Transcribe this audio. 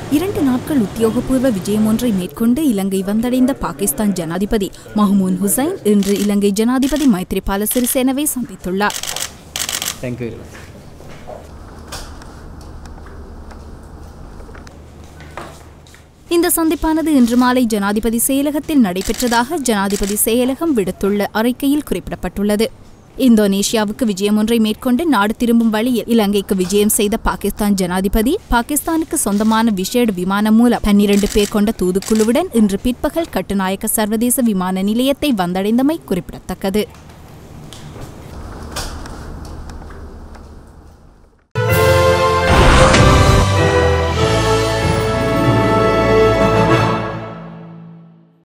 இரண்டு நாட்கள் உத்தியோகபூர்வ விஜயம் ஒன்றை மேற்கொண்டு இலங்கை வந்தடைந்த பாகிஸ்தான் ஜனாதிபதி மஹ்மூன் ஹுசைன் இன்று இலங்கை ஜனாதிபதி Maithripala சிறிசேனவை சந்தித்துள்ளார் Thank you very much. இந்த சந்திப்பானது இன்று மாலை ஜனாதிபதி செயலகத்தில் நடைபெற்றதாக ஜனாதிபதி செயலகம் விடுத்துள்ள அறிக்கையில் குறிப்பிடப்பட்டுள்ளது இந்தோனேஷியாவுக்கு விஜயம் ஒன்றை மேற்கொண்டு நாடு திரும்பும் வழியில் இலங்கைக்கு விஜயம் செய்த பாகிஸ்தான் ஜனாதிபதி பாகிஸ்தானுக்கு சொந்தமான விசேட விமானம் மூலம் பன்னிரண்டு பேர் கொண்ட தூதுக்குழுவுடன் இன்று பிற்பகல் கட்டுநாயக்க சர்வதேச விமான நிலையத்தை வந்தடைந்தமை குறிப்பிடத்தக்கது